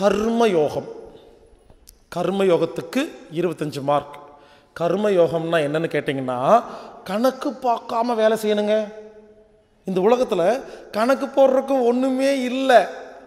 கர்ம யோகம் கர்ம யோகத்துக்கு இருபத்தஞ்சு மார்க் கர்ம யோகம்னா என்னன்னு கேட்டிங்கன்னா கணக்கு பார்க்காம வேலை செய்யணுங்க இந்த உலகத்தில் கணக்கு போடுறதுக்கு ஒன்றுமே இல்லை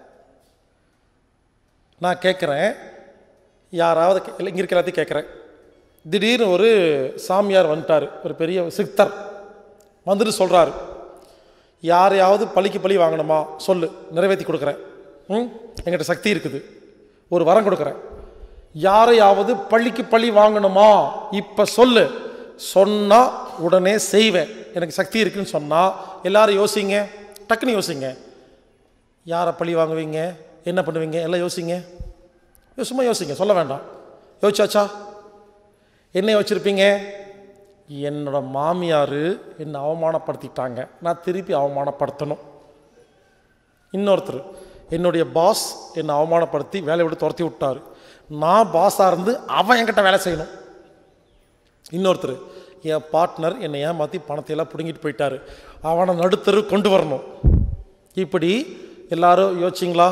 நான் கேட்குறேன் யாராவது கே- இல்லை, இங்க இருக்கிற எல்லாத்தையும் கேட்குறேன் திடீர்னு ஒரு சாமியார் வந்துட்டார் ஒரு பெரிய சித்தர் வந்துட்டு சொல்கிறாரு யாரையாவது பழிக்கு பழி வாங்கணுமா சொல்லு நிறைவேற்றி கொடுக்குறேன் ம் என்கிட்ட சக்தி இருக்குது ஒரு வரம் கொடுக்குறேன் யாரையாவது பழிக்கு பழி வாங்கணுமா இப்போ சொல்லு சொன்னால் உடனே செய்வேன் எனக்கு சக்தி இருக்குன்னு சொன்னால் எல்லாரும் யோசிங்க டக்குன்னு யோசிங்க யாரை பழி வாங்குவீங்க என்ன பண்ணுவீங்க எல்லாம் யோசிங்க யோ- சும்மா யோசிங்க சொல்ல வேண்டாம் யோசிச்சாச்சா என்ன யோசிச்சிருப்பீங்க என்னோட மாமியார் என்னை அவமானப்படுத்திட்டாங்க நான் திருப்பி அவமானப்படுத்தணும் இன்னொருத்தர் என்னுடைய பாஸ் என்னை அவமானப்படுத்தி வேலையை விட்டு துரத்தி விட்டார் நான் பாஸாக இருந்து அவன் என்கிட்ட வேலை செய்யணும் இன்னொருத்தர் என் பார்ட்னர் என்னை ஏமாற்றி பணத்தையெல்லாம் பிடுங்கிட்டு போயிட்டாரு அவனை நடுத்தரு கொண்டு வரணும் இப்படி எல்லாரும் யோசிச்சிங்களா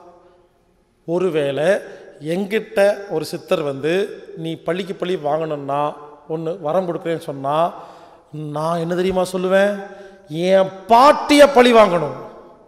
ஒருவேளை எங்கிட்ட ஒரு சித்தர் வந்து நீ பள்ளிக்கு பள்ளி வாங்கணும்னா ஒன்று வரம் கொடுக்குறேன்னு சொன்னால் நான் என்ன தெரியுமா சொல்லுவேன் என் பாட்டியை பழி வாங்கணும்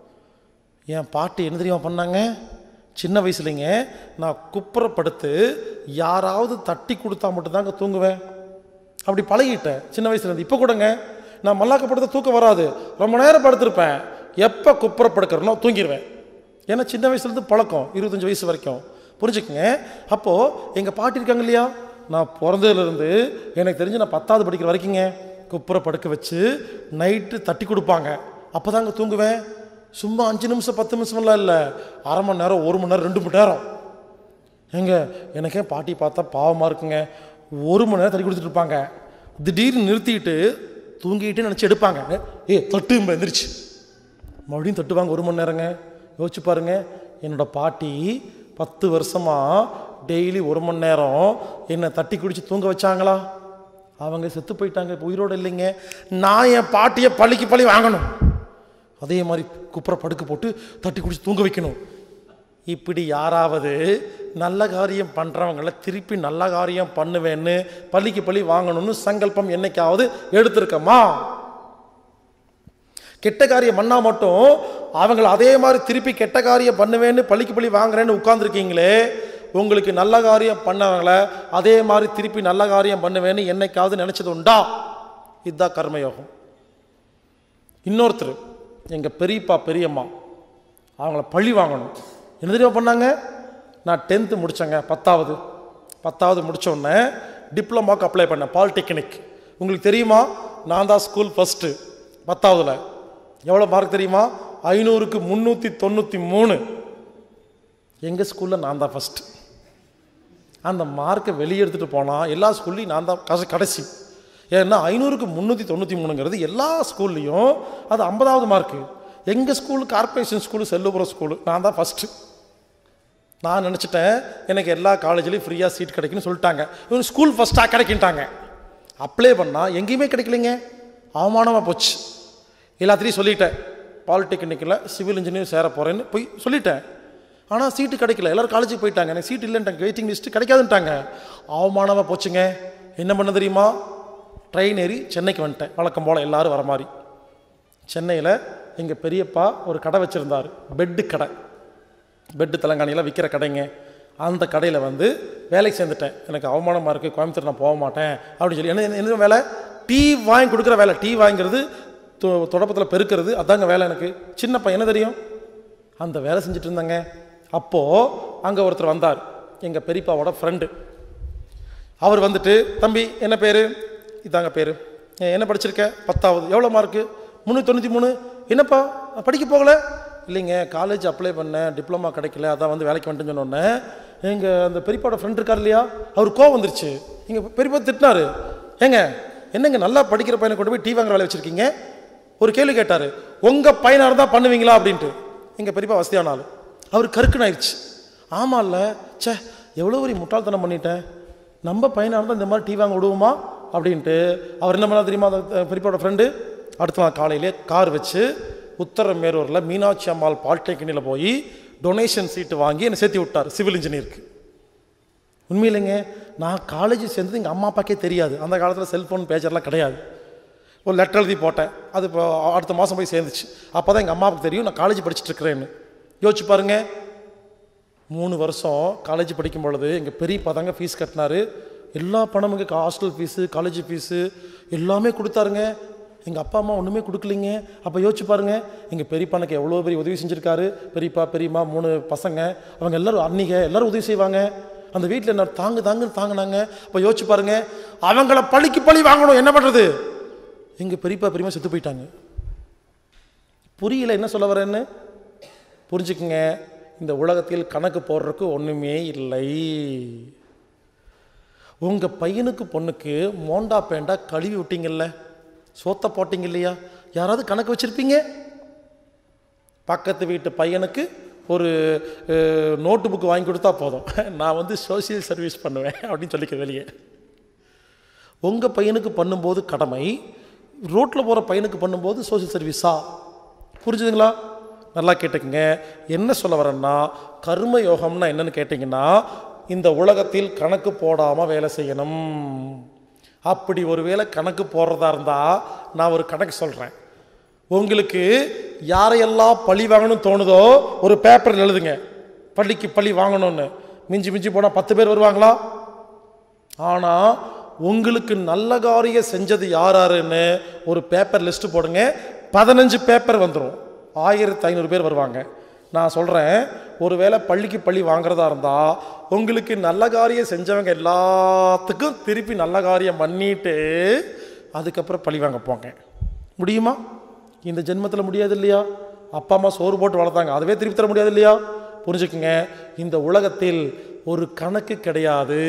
என் பாட்டி என்ன தெரியுமா பண்ணாங்க சின்ன வயசுலைங்க நான் குப்புறப்படுத்து யாராவது தட்டி கொடுத்தா மட்டும்தாங்க தூங்குவேன் அப்படி பழகிட்டேன் சின்ன வயசுல இருந்து இப்போ கூடங்க நான் மல்லாக்கப்படுத்த தூக்கம் வராது ரொம்ப நேரம் படுத்திருப்பேன் எப்போ குப்புறப்படுக்கிறனோ தூங்கிடுவேன் ஏன்னா சின்ன வயசுலேருந்து பழக்கம் இருபத்தஞ்சி வயசு வரைக்கும் புரிஞ்சுக்கங்க அப்போது எங்கள் பாட்டி இருக்காங்க இல்லையா நான் பிறந்ததுலேருந்து எனக்கு தெரிஞ்சு நான் பத்தாவது படிக்கிற வரைக்குங்க குப்புற படுக்க வச்சு நைட்டு தட்டி கொடுப்பாங்க அப்போ தாங்க தூங்குவேன் சும்மா அஞ்சு நிமிஷம் பத்து நிமிஷம்லாம் இல்லை அரை மணி நேரம் ஒரு மணி நேரம் ரெண்டு மணி நேரம் ஏங்க எனக்கே பாட்டி பார்த்தா பாவமாக இருக்குங்க ஒரு மணி நேரம் தட்டி கொடுத்துட்டு இருப்பாங்க திடீர்னு நிறுத்திட்டு தூங்கிட்டு நினச்சி எடுப்பாங்க ஏ தட்டு எந்திரிச்சு மறுபடியும் தட்டுவாங்க ஒரு மணி நேரங்க யோசிச்சு பாருங்க என்னோட பாட்டி பத்து வருஷமாக டெய்லி ஒரு மணி நேரம் என்னை தட்டி குடிச்சு தூங்க வச்சாங்களா அவங்க செத்து போயிட்டாங்க இப்போ உயிரோடு இல்லைங்க நான் என் பாட்டியை பழிக்கு பழி வாங்கணும் அதே மாதிரி குப்புற படுக்க போட்டு தட்டி குடிச்சு தூங்க வைக்கணும் இப்படி யாராவது நல்ல காரியம் பண்ணுறவங்கள திருப்பி நல்ல காரியம் பண்ணுவேன்னு பள்ளிக்கு பள்ளி வாங்கணும்னு சங்கல்பம் என்னைக்காவது எடுத்திருக்கமா கெட்ட காரியம் பண்ணா மட்டும் அவங்கள அதே மாதிரி திருப்பி கெட்ட காரியம் பண்ணுவேன்னு பள்ளிக்கு பள்ளி வாங்குறேன்னு உட்கார்ந்துருக்கீங்களே உங்களுக்கு நல்ல காரியம் பண்ணவங்கள அதே மாதிரி திருப்பி நல்ல காரியம் பண்ணுவேன்னு என்னைக்காவது நினச்சது உண்டா இதுதான் கர்மயோகம் இன்னொருத்தர் எங்கள் பெரியப்பா பெரியம்மா அவங்கள பழி வாங்கணும் என்ன தெரியுமா பண்ணாங்க நான் டென்த்து முடித்தேங்க பத்தாவது பத்தாவது முடிச்ச உடனே டிப்ளமாக்கு அப்ளை பண்ணேன் பாலிடெக்னிக் உங்களுக்கு தெரியுமா நான் தான் ஸ்கூல் ஃபஸ்ட்டு பத்தாவதுல எவ்வளோ மார்க் தெரியுமா ஐநூறுக்கு முந்நூற்றி தொண்ணூற்றி மூணு எங்கள் ஸ்கூலில் நான் தான் ஃபஸ்ட்டு அந்த மார்க்கை வெளியே எடுத்துகிட்டு போனால் எல்லா ஸ்கூல்லையும் நான் தான் கச- கடைசி ஏன்னா ஐநூறுக்கு முந்நூற்றி தொண்ணூற்றி மூணுங்கிறது எல்லா ஸ்கூல்லையும் அது ஐம்பதாவது மார்க்கு எங்கள் school corporation school Sellupuram school நான் தான் ஃபஸ்ட்டு நான் நினச்சிட்டேன் எனக்கு எல்லா காலேஜ்லேயும் ஃப்ரீயாக சீட் கிடைக்குன்னு சொல்லிட்டாங்க இவங்க ஸ்கூல் ஃபஸ்ட்டாக கிடைக்கின்ட்டாங்க அப்ளை பண்ணால் எங்கேயுமே கிடைக்கலைங்க அவமானமாக போச்சு எல்லாத்தையும் சொல்லிட்டேன் பாலிடெக்னிக்கில் சிவில் இன்ஜினியர் சேர போகிறேன்னு போய் சொல்லிட்டேன் ஆனால் சீட்டு கிடைக்கல எல்லாரும் காலேஜுக்கு போயிட்டாங்க எனக்கு சீட் இல்லைன்ட்டாங்க வெயிட்டிங் லிஸ்ட்டு கிடைக்காதுன்ட்டாங்க அவமானமாக போச்சுங்க என்ன பண்ண தெரியுமா ட்ரெயின் ஏறி சென்னைக்கு வந்துட்டேன் வழக்கம் போல் எல்லாரும் வர மாதிரி சென்னையில் எங்கள் பெரியப்பா ஒரு கடை வச்சுருந்தார் பெட்டு கடை பெட்டு தலங்காணியில் விற்கிற கடைங்க அந்த கடையில் வந்து வேலைக்கு சேர்ந்துட்டேன் எனக்கு அவமானமாக இருக்குது கோயம்புத்தூர் நான் போக மாட்டேன் அப்படின்னு சொல்லி என்ன என்ன வேலை டீ வாங்கி கொடுக்குற வேலை டீ வாங்கிறது தொடப்பத்தில் பெருக்கிறது அதாங்க வேலை எனக்கு சின்ன பையன் என்ன தெரியும் அந்த வேலை செஞ்சுட்டு இருந்தாங்க அப்போது அங்கே ஒருத்தர் வந்தார் எங்கள் பெரியப்பாவோட ஃப்ரெண்டு அவர் வந்துட்டு தம்பி என்ன பேர் இதாங்க பேர் என்ன படிச்சிருக்க பத்தாவது எவ்வளோ மார்க்கு முந்நூற்றி தொண்ணூற்றி மூணு என்னப்பா நான் படிக்க போகல இல்லைங்க காலேஜ் அப்ளை பண்ணேன் டிப்ளமா கிடைக்கல அதான் வந்து வேலைக்கு வந்துட்டு சொன்னோன்னே எங்கள் அந்த பெரியப்பாவோட ஃப்ரெண்ட் இருக்கார் இல்லையா அவர் கோவம் வந்துருச்சு எங்கள் பெரியப்பா திட்டினாரு ஏங்க என்னங்க நல்லா படிக்கிற பையனை கொண்டு போய் டீ வாங்குற வேலை வச்சுருக்கீங்க ஒரு கேள்வி கேட்டார் உங்கள் பையனாக இருந்தால் பண்ணுவீங்களா அப்படின்ட்டு எங்கள் பெரியப்பா வசதியான ஆள் அவர் கருக்குன்னு ஆயிடுச்சு ஆமாம்ல ச்சே எவ்வளோ ஒரு முட்டாள்தனம் பண்ணிட்டேன் நம்ம பையனாக இருந்தால் இந்த மாதிரி டீ வாங்க விடுவோமா அப்படின்ட்டு அவர் என்ன பண்ணா தெரியுமா அந்த அஹ், பெரியப்பாவோட ஃப்ரெண்டு அடுத்த நாள் காலையிலே கார் வச்சு உத்தரமேரூரில் மீனாட்சி அம்மாள் பாலிடெக்னிக்கில் போய் டொனேஷன் சீட்டு வாங்கி என்னை சேர்த்து விட்டார் சிவில் இன்ஜினியருக்கு உண்மையிலேங்க நான் காலேஜ் சேர்ந்தது எங்கள் அம்மா அப்பாக்கே தெரியாது அந்த காலத்தில் செல்ஃபோன் பேஜர்லாம் கிடையாது ஒரு லெட்டர் எழுதி போட்டேன் அது இப்போ அடுத்த மாதம் போய் சேர்ந்துச்சு அப்போ தான் எங்கள் அம்மாவுக்கு தெரியும் நான் காலேஜ் படிச்சுட்டு இருக்கிறேன்னு யோசிச்சு பாருங்க மூணு வருஷம் காலேஜ் படிக்கும் பொழுது எங்கள் பெரியப்பா தாங்க ஃபீஸ் கட்டினாரு எல்லா பணமும் எங்கள் ஹாஸ்டல் ஃபீஸு காலேஜ் ஃபீஸு எல்லாமே கொடுத்தாருங்க எங்கள் அப்பா அம்மா ஒன்றுமே கொடுக்கலிங்க அப்போ யோசிச்சு பாருங்க எங்கள் பெரியப்பா எனக்கு எவ்வளோ பெரிய உதவி செஞ்சுருக்காரு பெரியப்பா பெரியம்மா மூணு பசங்க அவங்க எல்லாரும் அன்னிக எல்லாரும் உதவி செய்வாங்க அந்த வீட்டில் என்ன தாங்கு தாங்குன்னு தாங்கினாங்க அப்போ யோசிச்சு பாருங்க அவங்கள பழிக்கு பழி வாங்கணும் என்ன பண்ணுறது எங்கள் பெரியப்பா பெரியம்மா செத்து போயிட்டாங்க புரியல என்ன சொல்ல வரேன்னு புரிஞ்சுக்குங்க இந்த உலகத்தில் கணக்கு போடுறதுக்கு ஒன்றுமே இல்லை உங்கள் பையனுக்கு பொண்ணுக்கு மோண்டா பேண்டா கழுவி விட்டீங்கல்ல சோத்த போட்டீங்க இல்லையா யாராவது கணக்கு வச்சுருப்பீங்க பக்கத்து வீட்டு பையனுக்கு ஒரு நோட்டு புக்கு வாங்கி கொடுத்தா போதும் நான் வந்து சோஷியல் சர்வீஸ் பண்ணுவேன் அப்படின்னு சொல்லிக்க வெளியே உங்கள் பையனுக்கு பண்ணும்போது கடமை ரோட்டில் போகிற பையனுக்கு பண்ணும்போது சோஷியல் சர்வீஸா புரிஞ்சுதுங்களா நல்லா கேட்டுக்கங்க என்ன சொல்ல வரேன்னா கர்ம யோகம்னா என்னன்னு கேட்டிங்கன்னா இந்த உலகத்தில் கணக்கு போடாமல் வேலை செய்யணும் அப்படி ஒரு வேளை கணக்கு போடுறதா இருந்தால் நான் ஒரு கணக்கு சொல்கிறேன் உங்களுக்கு யாரையெல்லாம் பழி வாங்கணும்னு தோணுதோ ஒரு பேப்பரில் எழுதுங்க பள்ளிக்கு பழி வாங்கணும்னு மிஞ்சி மிஞ்சி போனால் பத்து பேர் வருவாங்களா ஆனால் உங்களுக்கு நல்ல காரியம் செஞ்சது யார் யாருன்னு ஒரு பேப்பர் லிஸ்ட்டு போடுங்க பதினஞ்சு பேப்பர் வந்துடும் ஆயிரத்தி ஐநூறு பேர் வருவாங்க நான் சொல்கிறேன் ஒருவேளை பள்ளிக்கு பள்ளி வாங்குறதா இருந்தால் உங்களுக்கு நல்ல காரியம் செஞ்சவங்க எல்லாத்துக்கும் திருப்பி நல்ல காரியம் பண்ணிட்டு அதுக்கப்புறம் பழி வாங்க போங்க முடியுமா இந்த ஜென்மத்தில் முடியாது இல்லையா அப்பா அம்மா சோறு போட்டு வளர்த்தாங்க அதுவே திருப்பி தர முடியாது இல்லையா புரிஞ்சுக்குங்க இந்த உலகத்தில் ஒரு கணக்கு கிடையாது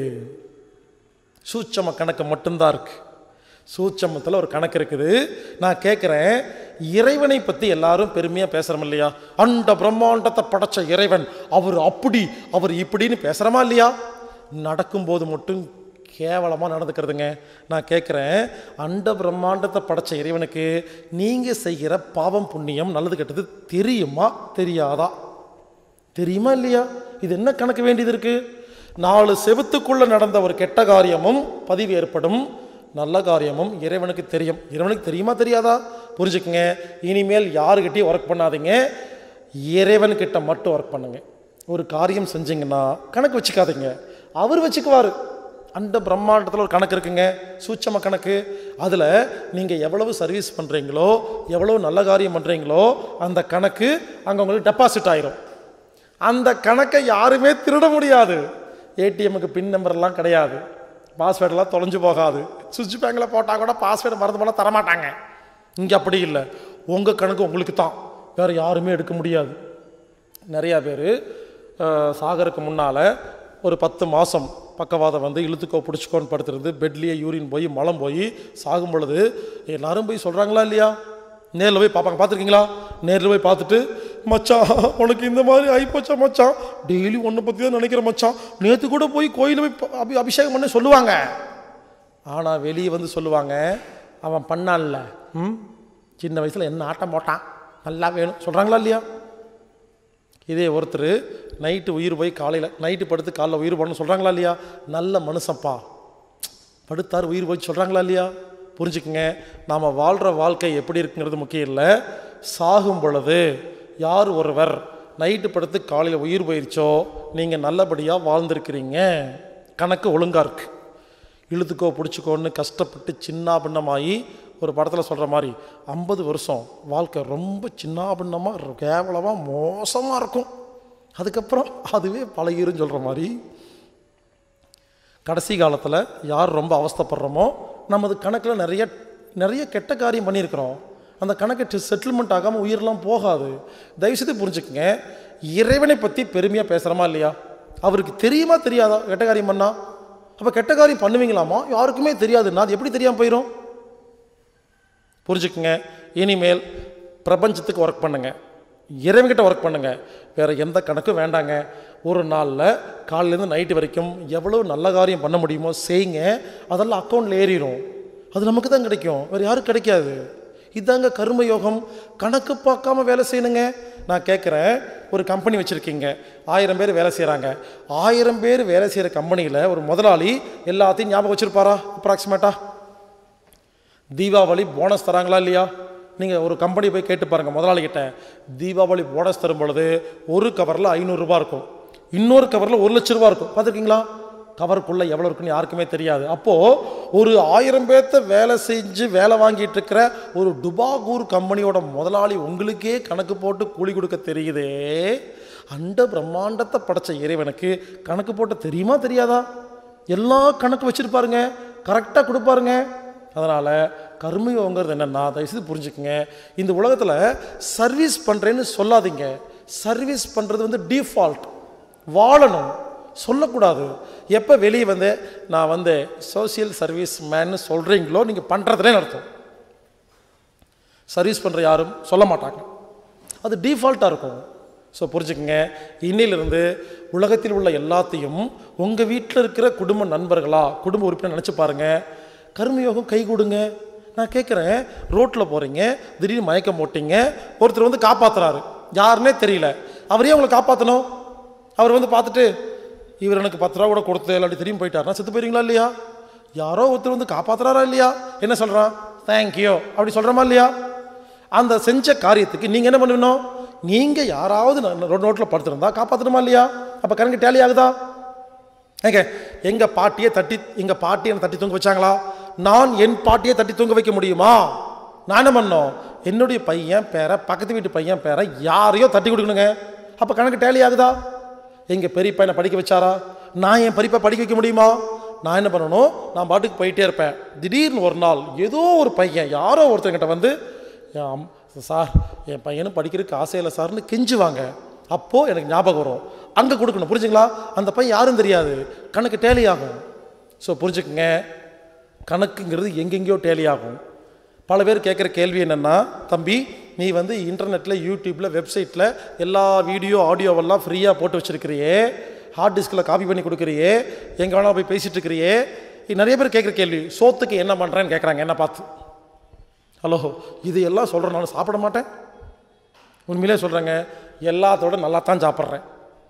சூட்சம கணக்கு மட்டும்தான் இருக்கு சூட்சமத்தில் ஒரு கணக்கு இருக்குது நான் கேட்குறேன் இறைவனை பற்றி எல்லாரும் பெருமையாக பேசுகிறோம் இல்லையா அண்ட பிரம்மாண்டத்தை படைச்ச இறைவன் அவர் அப்படி அவர் இப்படின்னு பேசுகிறோமா இல்லையா நடக்கும்போது மட்டும் கேவலமாக நடந்துக்கிறதுங்க நான் கேட்குறேன் அண்ட பிரம்மாண்டத்தை படைச்ச இறைவனுக்கு நீங்கள் செய்கிற பாவம் புண்ணியம் நல்லது கெட்டது தெரியுமா தெரியாதா தெரியுமா இல்லையா இது என்ன கணக்கு வேண்டியது இருக்கு நாலு செவுத்துக்குள்ள நடந்த ஒரு கெட்ட காரியமும் பதிவு ஏற்படும் நல்ல காரியமும் இறைவனுக்கு தெரியும் இறைவனுக்கு தெரியுமா தெரியாதா புரிஞ்சுக்குங்க இனிமேல் யாருக்கிட்டையும் ஒர்க் பண்ணாதீங்க இறைவன்கிட்ட மட்டும் ஒர்க் பண்ணுங்க ஒரு காரியம் செஞ்சீங்கன்னா கணக்கு வச்சுக்காதீங்க அவர் வச்சுக்குவார் அந்த பிரம்மாண்டத்தில் ஒரு கணக்கு இருக்குங்க சூட்சம கணக்கு அதில் நீங்கள் எவ்வளவு சர்வீஸ் பண்ணுறீங்களோ எவ்வளவு நல்ல காரியம் பண்ணுறீங்களோ அந்த கணக்கு அங்கே உங்களுக்கு டெபாசிட் ஆயிரும் அந்த கணக்கை யாருமே திருட முடியாது ஏடிஎம்முக்கு பின் நம்பர்லாம் கிடையாது பாஸ்வேர்டெல்லாம் தொலைஞ்சு போகாது சுவிட்ச் பேங்கில் போட்டால் கூட பாஸ்வேர்டு மறந்து போனால் தரமாட்டாங்க இங்கே அப்படி இல்லை உங்கள் கணக்கு உங்களுக்கு தான் வேறு யாருமே எடுக்க முடியாது நிறையா பேர் சாகருக்கு முன்னால் ஒரு பத்து மாதம் பக்கவாதம் வந்து இழுத்துக்கோ பிடிச்சிக்கோன்னு படுத்துருந்து பெட்லேயே யூரின் போய் மலம் போய் சாகும் பொழுது எல்லாரும் போய் சொல்கிறாங்களா இல்லையா நேரில் போய் பார்ப்பாங்க பார்த்துருக்கீங்களா நேரில் போய் பார்த்துட்டு மச்சான் உனக்கு இந்த மாதிரி ஆகிப்போச்சா மச்சான் டெய்லி ஒன்றை பற்றி தான் நினைக்கிற மச்சான் நேற்று கூட போய் கோயிலில் போய் ப- அபி அபிஷேகம் பண்ண சொல்லுவாங்க ஆனால் வெளியே வந்து சொல்லுவாங்க அவன் பண்ணான்ல ம் சின்ன வயசில் என்ன ஆட்டம் போட்டான் நல்லா வேணும் சொல்கிறாங்களா இல்லையா இதே ஒருத்தர் நைட்டு உயிர் போய் காலையில் நைட்டு படுத்து காலைல உயிர் போடணும்னு சொல்கிறாங்களா இல்லையா நல்ல மனுஷன்ப்பா படுத்தார் உயிர் போய் சொல்கிறாங்களா இல்லையா புரிஞ்சுக்குங்க நாம் வாழ்கிற வாழ்க்கை எப்படி இருக்குங்கிறது முக்கியம் இல்லை சாகும் பொழுது யார் ஒருவர் நைட்டு படுத்து காலையில் உயிர் போயிருச்சோ நீங்கள் நல்லபடியாக வாழ்ந்திருக்கிறீங்க கணக்கு ஒழுங்காக இருக்கு இழுத்துக்கோ பிடிச்சிக்கோன்னு கஷ்டப்பட்டு சின்ன பின்னமாகி ஒரு படத்தில் சொல்கிற மாதிரி ஐம்பது வருஷம் வாழ்க்கை ரொம்ப சின்ன பின்னமாக கேவலமாக மோசமாக இருக்கும் அதுக்கப்புறம் அதுவே பழகிருன்னு சொல்கிற மாதிரி கடைசி காலத்தில் யார் ரொம்ப அவஸ்தைப்படுறோமோ நமது கணக்கில் நிறைய நிறைய கெட்ட காரியம் பண்ணியிருக்கிறோம் அந்த கணக்கு செட்டில்மெண்ட் ஆகாமல் உயிரெல்லாம் போகாது தயவுசெய்து புரிஞ்சுக்கங்க இறைவனை பற்றி பெருமையாக பேசுகிறோமா இல்லையா அவருக்கு தெரியுமா தெரியாதா கெட்ட காரியம் பண்ணா அப்போ கெட்ட காரியம் பண்ணுவீங்களாமா யாருக்குமே தெரியாதுன்னா அது எப்படி தெரியாமல் போயிடும் புரிஞ்சுக்குங்க இனிமேல் பிரபஞ்சத்துக்கு ஒர்க் பண்ணுங்க இறைவன்கிட்ட ஒர்க் பண்ணுங்க வேற எந்த கணக்கும் வேண்டாங்க ஒரு நாளில் காலையிலேருந்து நைட்டு வரைக்கும் எவ்வளோ நல்ல காரியம் பண்ண முடியுமோ செய்யுங்க அதெல்லாம் அக்கௌண்ட்டில் ஏறிடும் அது நமக்கு தான் கிடைக்கும் வேறு யாரும் கிடைக்காது இதாங்க கர்மயோகம் கணக்கு பார்க்காம வேலை செய்யணுங்க நான் கேட்குறேன் ஒரு கம்பெனி வச்சுருக்கீங்க ஆயிரம் பேர் வேலை செய்கிறாங்க ஆயிரம் பேர் வேலை செய்கிற கம்பெனியில் ஒரு முதலாளி எல்லாத்தையும் ஞாபகம் வச்சுருப்பாரா அப்ராக்சிமேட்டா தீபாவளி போனஸ் தராங்களா இல்லையா நீங்கள் ஒரு கம்பெனி போய் கேட்டு பாருங்கள் முதலாளிகிட்ட தீபாவளி போனஸ் தரும் பொழுது ஒரு கவரில் ஐநூறுரூபா இருக்கும் இன்னொரு கவரில் ஒரு லட்ச ரூபா இருக்கும் பார்த்துருக்கீங்களா கவருக்குள்ளே எவ்வளோ இருக்குன்னு யாருக்குமே தெரியாது அப்போது ஒரு ஆயிரம் பேர்த்த வேலை செஞ்சு வேலை வாங்கிட்டு இருக்கிற ஒரு டுபாகூர் கம்பெனியோட முதலாளி உங்களுக்கே கணக்கு போட்டு கூலி கொடுக்க தெரியுதே அண்ட பிரம்மாண்டத்தை படைச்ச இறைவனுக்கு கணக்கு போட்டு தெரியுமா தெரியாதா எல்லா கணக்கு வச்சுருப்பாருங்க கரெக்டாக கொடுப்பாருங்க அதனால் கர்மயோகங்கிறது என்னென்னா தயவுசெய்து புரிஞ்சுக்குங்க இந்த உலகத்தில் சர்வீஸ் பண்ணுறேன்னு சொல்லாதீங்க சர்வீஸ் பண்ணுறது வந்து டிஃபால்ட் வாழணும் சொல்லக்கூடாது எப்போ வெளியே வந்து நான் வந்து சோசியல் சர்வீஸ் மேன்னு சொல்கிறீங்களோ நீங்கள் பண்ணுறதுலே அர்த்தம் சர்வீஸ் பண்ணுற யாரும் சொல்ல மாட்டாங்க அது டிஃபால்ட்டாக இருக்கும் ஸோ புரிஞ்சுக்கங்க இன்னிலிருந்து உலகத்தில் உள்ள எல்லாத்தையும் உங்கள் வீட்டில் இருக்கிற குடும்ப நண்பர்களா குடும்ப உறுப்பினர் நினச்சி பாருங்கள் கர்மயோகம் கை கொடுங்க நான் கேட்குறேன் ரோட்டில் போகிறீங்க திடீர்னு மயக்கம் போட்டீங்க ஒருத்தர் வந்து காப்பாற்றுறாரு யாருன்னே தெரியல அவரே உங்களை காப்பாற்றணும் அவர் வந்து பார்த்துட்டு இவர் எனக்கு பத்து ரூபா கூட கொடுத்து இல்லாட்டி திரும்பி போயிட்டாருன்னா செத்து போயிருங்களா இல்லையா யாரோ ஒருத்தர் வந்து காப்பாற்றுறாரா இல்லையா என்ன சொல்கிறான் தேங்க்யூ அப்படி சொல்கிறோமா இல்லையா அந்த செஞ்ச காரியத்துக்கு நீங்கள் என்ன பண்ணணும் நீங்கள் யாராவது ரோட்டில் படுத்திருந்தா காப்பாற்றணுமா இல்லையா அப்போ கரண்ட் டேலி ஆகுதா ஏங்க எங்கள் பாட்டியை தட்டி எங்கள் பாட்டி என்னை தட்டி தூங்க வச்சாங்களா நான் என் பாட்டியை தட்டி தூங்க வைக்க முடியுமா நான் என்ன பண்ணோம் என்னுடைய பையன் பேரை பக்கத்து வீட்டு பையன் பேரை யாரையோ தட்டி கொடுக்கணுங்க அப்போ கணக்கு டேலி ஆகுதா எங்கள் பெரிய பையனை படிக்க வச்சாரா நான் என் பெரியப்பா படிக்க வைக்க முடியுமா நான் என்ன பண்ணணும் நான் பாட்டுக்கு போயிட்டே இருப்பேன் திடீர்னு ஒரு நாள் ஏதோ ஒரு பையன் யாரோ ஒருத்தர்கிட்ட வந்து என் அம் சார் என் பையனும் படிக்கிறதுக்கு ஆசை இல்லை சார்னு கெஞ்சுவாங்க அப்போது எனக்கு ஞாபகம் வரும் அங்கே கொடுக்கணும் புரிஞ்சுங்களா அந்த பையன் யாரும் தெரியாது கணக்கு டேலி ஆகும் ஸோ புரிஞ்சுக்குங்க கணக்குங்கிறது எங்கெங்கேயோ டேலி ஆகும் பல பேர் கேட்குற கேள்வி என்னென்னா தம்பி நீ வந்து இன்டர்நெட்டில் யூடியூப்பில் வெப்சைட்டில் எல்லா வீடியோ ஆடியோவெல்லாம் ஃப்ரீயாக போட்டு வச்சுருக்கிறியே ஹார்ட் டிஸ்கில் காப்பி பண்ணி கொடுக்குறியே எங்கே வேணால் போய் பேசிகிட்டு இருக்கிறியே இது நிறைய பேர் கேட்குற கேள்வி சோத்துக்கு என்ன பண்ணுறேன்னு கேட்குறாங்க என்ன பார்த்து ஹலோ இது எல்லாம் சொல்கிறேன் நான் சாப்பிட மாட்டேன் உண்மையிலே சொல்கிறேங்க எல்லாத்தோட நல்லா தான் சாப்பிட்றேன்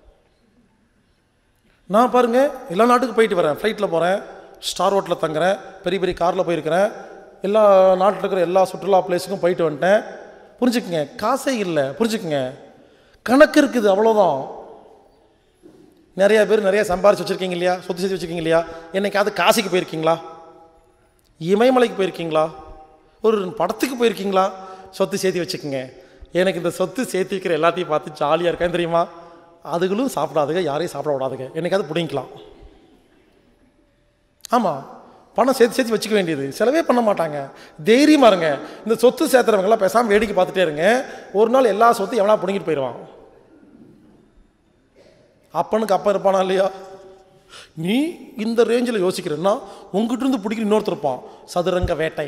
நான் பாருங்க எல்லா நாட்டுக்கு போயிட்டு வரேன் ஃப்ளைட்டில் போகிறேன் ஸ்டார் ஹோட்டலில் தங்குறேன் பெரிய பெரிய காரில் போயிருக்கிறேன் எல்லா நாட்டில் இருக்கிற எல்லா சுற்றுலா பிளேஸுக்கும் போயிட்டு வந்துட்டேன் புரிஞ்சுக்குங்க காசே இல்லை புரிஞ்சுக்குங்க கணக்கு இருக்குது அவ்வளோதான் நிறைய பேர் நிறைய சம்பாரிச்சு வச்சுருக்கீங்க இல்லையா சொத்து சேர்த்து வச்சுருக்கீங்க இல்லையா என்னைக்காவது காசிக்கு போயிருக்கீங்களா இமயமலைக்கு போயிருக்கீங்களா ஒரு படத்துக்கு போயிருக்கீங்களா சொத்து சேர்த்து வச்சுக்கோங்க எனக்கு இந்த சொத்து சேர்த்து வைக்கிற எல்லாத்தையும் பார்த்து ஜாலியாக இருக்கேன் தெரியுமா அதுகளும் சாப்பிடாதுங்க யாரையும் சாப்பிட விடாதுங்க என்னைக்காவது பிடிங்கிக்கலாம் ஆமாம் பணம் சேர்த்து சேர்த்து வச்சுக்க வேண்டியது செலவே பண்ண மாட்டாங்க தைரியமாக இருங்க இந்த சொத்து சேர்த்துறவங்களாம் பேசாமல் வேடிக்கை பார்த்துட்டே இருங்க ஒரு நாள் எல்லா சொத்தும் எவனா பிடுங்கிட்டு போயிடுவான் அப்பனுக்கு அப்பா இருப்பானா இல்லையா நீ இந்த ரேஞ்சில் யோசிக்கிறன்னா உங்ககிட்ட இருந்து பிடிக்கிற இன்னொருத்தர் இருப்பான் சதுரங்க வேட்டை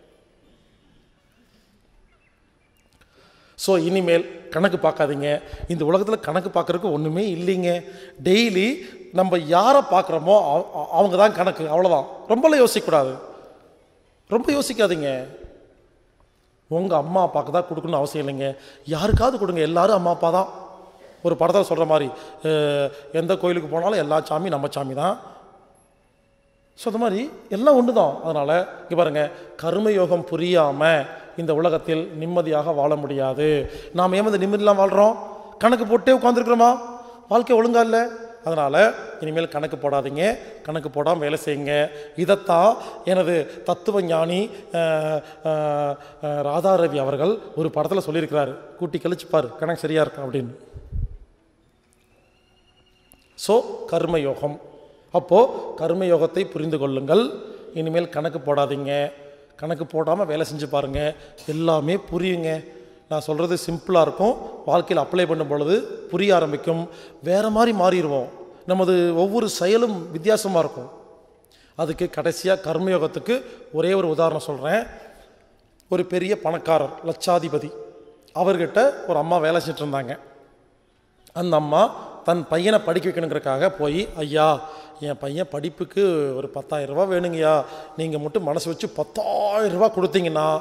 ஸோ இனிமேல் கணக்கு பார்க்காதீங்க இந்த உலகத்தில் கணக்கு பார்க்குறதுக்கு ஒன்றுமே இல்லைங்க டெய்லி நம்ம யாரை பார்க்குறோமோ அவங்க தான் கணக்கு அவ்வளோதான் ரொம்பலாம் யோசிக்கக்கூடாது ரொம்ப யோசிக்காதீங்க உங்கள் அம்மா அப்பாவுக்கு தான் கொடுக்கணும்னு அவசியம் இல்லைங்க யாருக்காவது கொடுங்க எல்லாரும் அம்மா அப்பா தான் ஒரு படத்தில் சொல்கிற மாதிரி அஹ், எந்த கோயிலுக்கு போனாலும் எல்லா சாமி நம்ம சாமி தான் ஸோ அந்த மாதிரி எல்லாம் ஒன்று தான் அதனால் இங்கே பாருங்கள் கர்மயோகம் புரியாமல் இந்த உலகத்தில் நிம்மதியாக வாழ முடியாது நாம் ஏன் வந்து நிம்மதியெலாம் வாழ்கிறோம் கணக்கு போட்டே உட்காந்துருக்குறோமா வாழ்க்கை ஒழுங்கா இல்லை அதனால் இனிமேல் கணக்கு போடாதீங்க கணக்கு போடாமல் வேலை செய்யுங்க இதைத்தான் எனது தத்துவ ஞானி அஹ், அஹ், அஹ், ராதா ரவி அவர்கள் ஒரு படத்தில் சொல்லியிருக்கிறாரு கூட்டி கழிச்சுப்பார் கணக்கு சரியாக இருக்கும் அப்படின்னு ஸோ கர்மயோகம் அப்போது கர்மயோகத்தை புரிந்து கொள்ளுங்கள் இனிமேல் கணக்கு போடாதீங்க கணக்கு போடாமல் வேலை செஞ்சு பாருங்கள் எல்லாமே புரியுங்க நான் சொல்கிறது சிம்பிளாக இருக்கும் வாழ்க்கையில் அப்ளை பண்ணும் பொழுது புரிய ஆரம்பிக்கும் வேறு மாதிரி மாறிடுவோம் நமது ஒவ்வொரு செயலும் வித்தியாசமாக இருக்கும் அதுக்கு கடைசியாக கர்மயோகத்துக்கு ஒரே ஒரு உதாரணம் சொல்கிறேன் ஒரு பெரிய பணக்காரர் லட்சாதிபதி அவர்கிட்ட ஒரு அம்மா வேலை செஞ்சுட்டு இருந்தாங்க அந்த அம்மா தன் பையனை படிக்க வைக்கணுங்கிறக்காக போய் ஐயா என் பையன் படிப்புக்கு ஒரு பத்தாயிரம் ரூபாய் வேணுங்கய்யா நீங்கள் மட்டும் மனசு வச்சு பத்தாயிரம் ரூபாய் கொடுத்தீங்கன்னா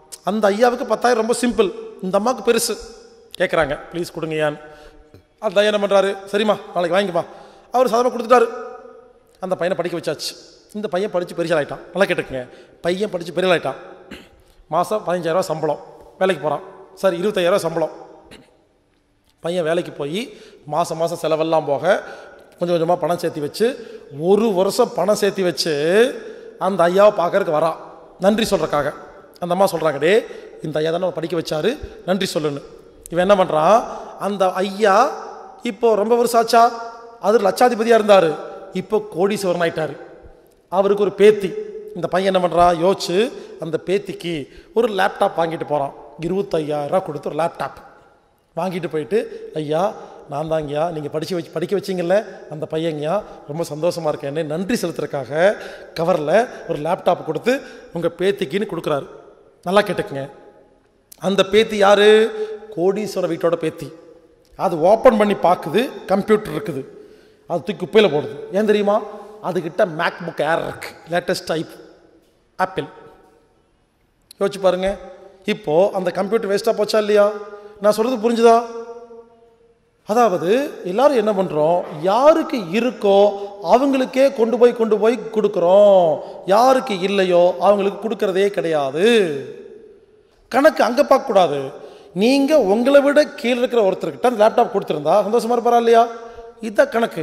அந்த ஐயாவுக்கு பத்தாயிரம் ரொம்ப சிம்பிள் இந்த அம்மாவுக்கு பெருசு கேட்குறாங்க ப்ளீஸ் கொடுங்கய்யான்னு அந்த ஐயா என்ன பண்ணுறாரு சரிம்மா நாளைக்கு வாங்கிக்கம்மா அவர் சாதமாக கொடுத்துட்டாரு அந்த பையனை படிக்க வச்சாச்சு இந்த பையன் படித்து பெரியாளாயிட்டான் நல்லா கேட்டுக்கங்க பையன் படித்து பெரியாளாயிட்டான் மாதம் பதினஞ்சாயிரரூவா சம்பளம் வேலைக்கு போகிறான் சாரி இருபத்தாயிரரூவா சம்பளம் பையன் வேலைக்கு போய் மாதம் மாதம் செலவெல்லாம் போக கொஞ்சம் கொஞ்சமாக பணம் சேர்த்து வச்சு ஒரு வருஷம் பணம் சேர்த்து வச்சு அந்த ஐயாவை பார்க்கறதுக்கு வரான் நன்றி சொல்கிறக்காக அந்த அம்மா சொல்கிறாங்க டே இந்த ஐயா தானே படிக்க வச்சாரு நன்றி சொல்லுன்னு இவன் என்ன பண்ணுறான் அந்த ஐயா இப்போ ரொம்ப வருஷம் ஆச்சா அது லட்சாதிபதியாக இருந்தார் இப்போ கோடீஸ்வரன் ஆயிட்டாரு அவருக்கு ஒரு பேத்தி இந்த பையன் என்ன பண்ணுறான் யோசிச்சு அந்த பேத்திக்கு ஒரு லேப்டாப் வாங்கிட்டு போகிறான் இருபத்தையாயிரம் கொடுத்து ஒரு லேப்டாப் வாங்கிட்டு போயிட்டு ஐயா நான் தாங்கய்யா நீங்கள் படிச்சு வச்சு படிக்க வச்சிங்கல்ல அந்த பையங்கய்யா ரொம்ப சந்தோஷமாக இருக்கேன்னு நன்றி செலுத்துறதுக்காக கவரில் ஒரு லேப்டாப் கொடுத்து உங்கள் பேத்திக்குன்னு கொடுக்குறாரு நல்லா கேட்டுக்குங்க அந்த பேத்தி யாரு கோடீஸ்வர வீட்டோட பேத்தி அது ஓப்பன் பண்ணி பார்க்குது கம்ப்யூட்டர் இருக்குது அது தூக்கி குப்பையில் போடுது ஏன் தெரியுமா அதுக்கிட்ட மேக் புக் ஏர் இருக்கு லேட்டஸ்ட் டைப் ஆப்பிள் யோசிச்சு பாருங்க இப்போ அந்த கம்ப்யூட்டர் வேஸ்ட்டாக போச்சா இல்லையா நான் சொல்றது புரிஞ்சுதா அதாவது எல்லாரும் என்ன பண்ணுறோம் யாருக்கு இருக்கோ அவங்களுக்கே கொண்டு போய் கொண்டு போய் கொடுக்குறோம் யாருக்கு இல்லையோ அவங்களுக்கு கொடுக்கறதே கிடையாது கணக்கு அங்கே பார்க்கக்கூடாது நீங்கள் உங்களை விட கீழே இருக்கிற ஒருத்தர்கிட்ட அந்த லேப்டாப் கொடுத்துருந்தா சந்தோஷமா இருப்பாரா இல்லையா இதுதான் கணக்கு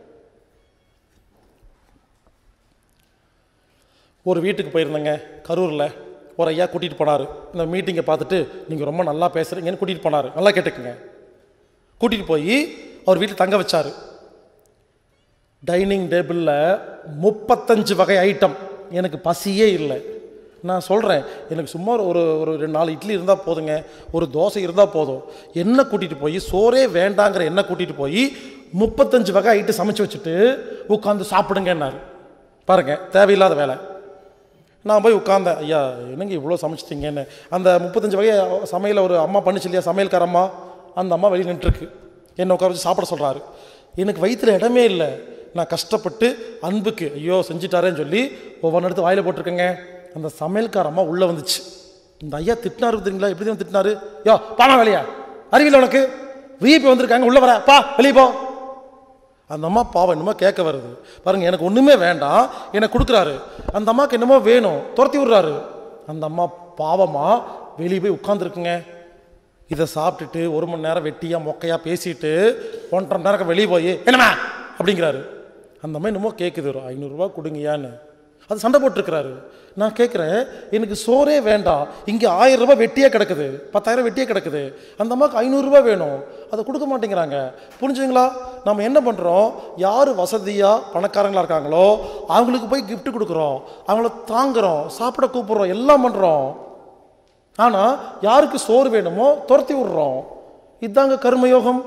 ஒரு வீட்டுக்கு போயிருந்தேங்க கரூரில் ஒரு ஐயா கூட்டிகிட்டு போனார் இந்த மீட்டிங்கை பார்த்துட்டு நீங்கள் ரொம்ப நல்லா பேசுகிறீங்கன்னு கூட்டிகிட்டு போனார் நல்லா கேட்டுக்குங்க கூட்டிகிட்டு போய் அவர் வீட்டில் தங்க வச்சார் டைனிங் டேபிளில் முப்பத்தஞ்சு வகை ஐட்டம் எனக்கு பசியே இல்லை நான் சொல்கிறேன் எனக்கு சும்மா ஒரு ஒரு ரெண்டு நாலு இட்லி இருந்தால் போதுங்க ஒரு தோசை இருந்தால் போதும் என்ன கூட்டிகிட்டு போய் சோறே வேண்டாங்கிற என்ன கூட்டிகிட்டு போய் முப்பத்தஞ்சு வகை ஐட்டம் சமைச்சு வச்சுட்டு உட்காந்து சாப்பிடுங்கன்னாரு பாருங்க தேவையில்லாத வேலை நான் போய் உட்காந்தேன் ஐயா என்னங்க இவ்வளோ சமைச்சிட்டீங்கன்னு அந்த முப்பத்தஞ்சு வகை சமையலை ஒரு அம்மா பண்ணுச்சு இல்லையா சமையல்கார அம்மா அந்த அம்மா வெளியே நின்றுருக்கு என்னை உட்கார வச்சு சாப்பிட சொல்கிறாரு எனக்கு வயிற்றுல இடமே இல்லை நான் கஷ்டப்பட்டு அன்புக்கு ஐயோ செஞ்சிட்டாரேன்னு சொல்லி ஒவ்வொன்று எடுத்து வாயில் போட்டிருக்கேங்க அந்த சமையல்கார அம்மா உள்ளே வந்துச்சு இந்த ஐயா திட்டினாரு தெரியுங்களா எப்படி தான் திட்டினாரு யோ பானா வேலையா அறிவியல் உனக்கு விஐபி வந்திருக்காங்க உள்ளே வர பா வெளியே போ அந்த அம்மா பாவம் என்னமோ கேட்க வருது பாருங்க எனக்கு ஒன்றுமே வேண்டாம் எனக்கு கொடுக்குறாரு அந்த அம்மாவுக்கு என்னமோ வேணும் துரத்தி விடுறாரு அந்த அம்மா பாவமா வெளியே போய் உட்காந்துருக்குங்க இதை சாப்பிட்டுட்டு ஒரு மணி நேரம் வெட்டியா மொக்கையா பேசிட்டு ஒன்றரை மணி நேரம் வெளியே போய் என்னம்மா அப்படிங்கிறாரு அந்த அம்மா என்னமோ கேட்குது ஒரு ஐநூறுரூவா கொடுங்கயான்னு அது சண்டை போட்டிருக்கிறாரு நான் கேட்குறேன் எனக்கு சோறே வேண்டாம் இங்கே ஆயிரம் ரூபாய் வெட்டியே கிடக்குது பத்தாயிரம் வெட்டியே கிடக்குது அந்த அம்மாவுக்கு ஐநூறுரூவா வேணும் அதை கொடுக்க மாட்டேங்கிறாங்க புரிஞ்சுங்களா நம்ம என்ன பண்ணுறோம் யார் வசதியாக பணக்காரங்களா இருக்காங்களோ அவங்களுக்கு போய் gift கொடுக்குறோம் அவங்கள தாங்குறோம் சாப்பிட கூப்பிட்றோம் எல்லாம் பண்ணுறோம் ஆனால் யாருக்கு சோறு வேணுமோ துரத்தி விடுறோம் இதாங்க கர்மயோகம்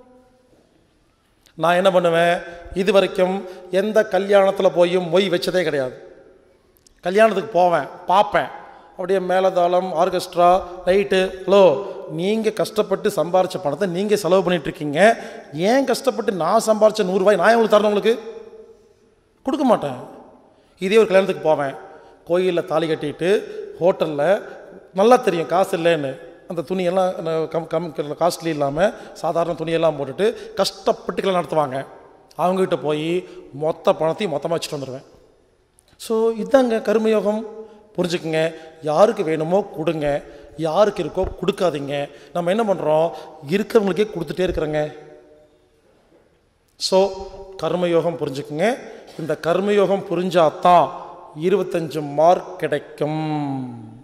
நான் என்ன பண்ணுவேன் இது வரைக்கும் எந்த கல்யாணத்தில் போயும் மொய் வச்சதே கிடையாது கல்யாணத்துக்கு போவேன் பார்ப்பேன் அப்படியே மேலதாளம் ஆர்கெஸ்ட்ரா லைட்டு ஹலோ நீங்கள் கஷ்டப்பட்டு சம்பாரிச்ச பணத்தை நீங்கள் செலவு பண்ணிட்டு இருக்கீங்க ஏன் கஷ்டப்பட்டு நான் சம்பாரிச்ச நூறுரூவாய் நான் உங்களுக்கு தரணும் உங்களுக்கு கொடுக்க மாட்டேன் இதே ஒரு கல்யாணத்துக்கு போவேன் கோயிலில் தாலி கட்டிட்டு ஹோட்டலில் நல்லா தெரியும் காசு இல்லைன்னு அந்த துணியெல்லாம் ந- கம் கம் காஸ்ட்லி இல்லாமல் சாதாரண துணியெல்லாம் போட்டுட்டு கஷ்டப்பட்டு கல்யாணம் நடத்துவாங்க அவங்ககிட்ட போய் மொத்த பணத்தையும் மொத்தமாக வச்சுட்டு வந்துடுவேன் ஸோ இதாங்க கர்மயோகம் புரிஞ்சுக்குங்க யாருக்கு வேணுமோ கொடுங்க யாருக்கு இருக்கோ கொடுக்காதீங்க நம்ம என்ன பண்ணுறோம் இருக்கிறவங்களுக்கே கொடுத்துட்டே இருக்கிறோங்க ஸோ கர்மயோகம் புரிஞ்சுக்குங்க இந்த கர்மயோகம் புரிஞ்சாதான் இருபத்தஞ்சு மார்க் கிடைக்கும்